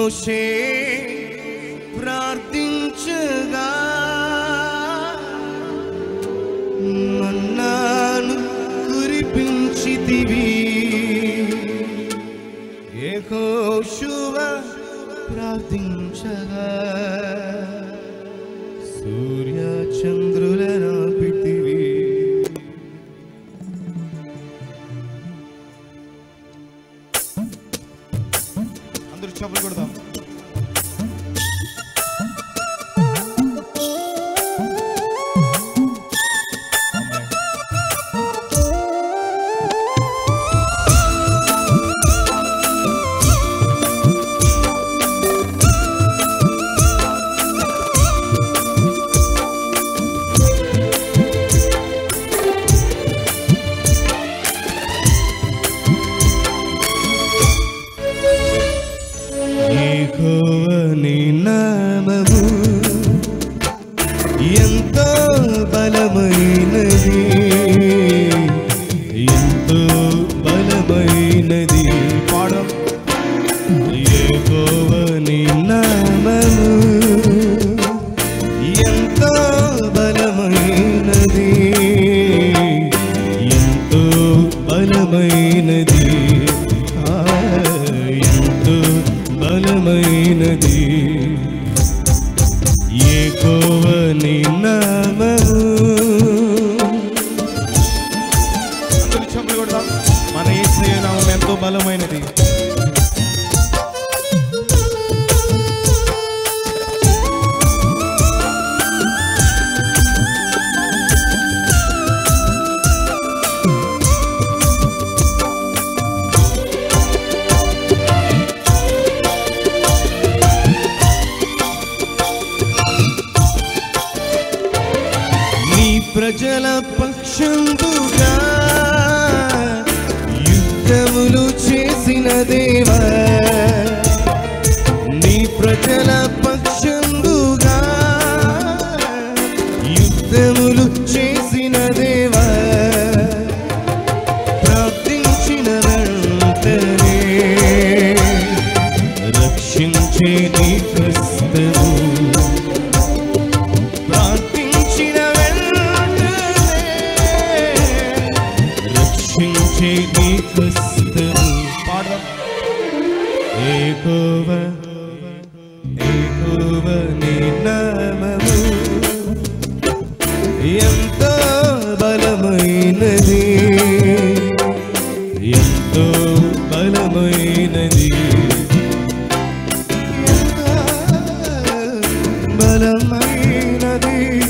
మోషే ప్రార్థించగా మన్నాను కురిపించితివి ఏకోశువ ప్రార్థించగా సూర్య చంద్రుల నాపితివి అందరూ చప్పలు కొడదాం యెహోవాని నామము ఎంతో బలమైనది ఎంతో బలమైనది పాడం యెహోవాని నామము ఎంతో బలమైనది ఎంతో బలమైనది ఆ, ఎంతో బలమైనది ఏకోవని నామము అందరూ చప్పట్లు కొడదాం మన యేసయ్య నామం ఎంతో బలమైనది నీ ప్రజల పక్షందుగా యుద్ధములు చేసిన దేవా నీ ప్రజల పక్షందుగా యుద్ధములు చేసిన దేవా ప్రార్థించిన వెంటనే రక్షించే నీ క్రిస్తము ప్రార్థించిన వెంటనే రక్షించే నీ క్రిస్తము పాడదాం ఏకోవ ఏకోవ నీ నామము ఎంతో బలమైనది ఎంతో బలమైనది ఎంతో బలమైనది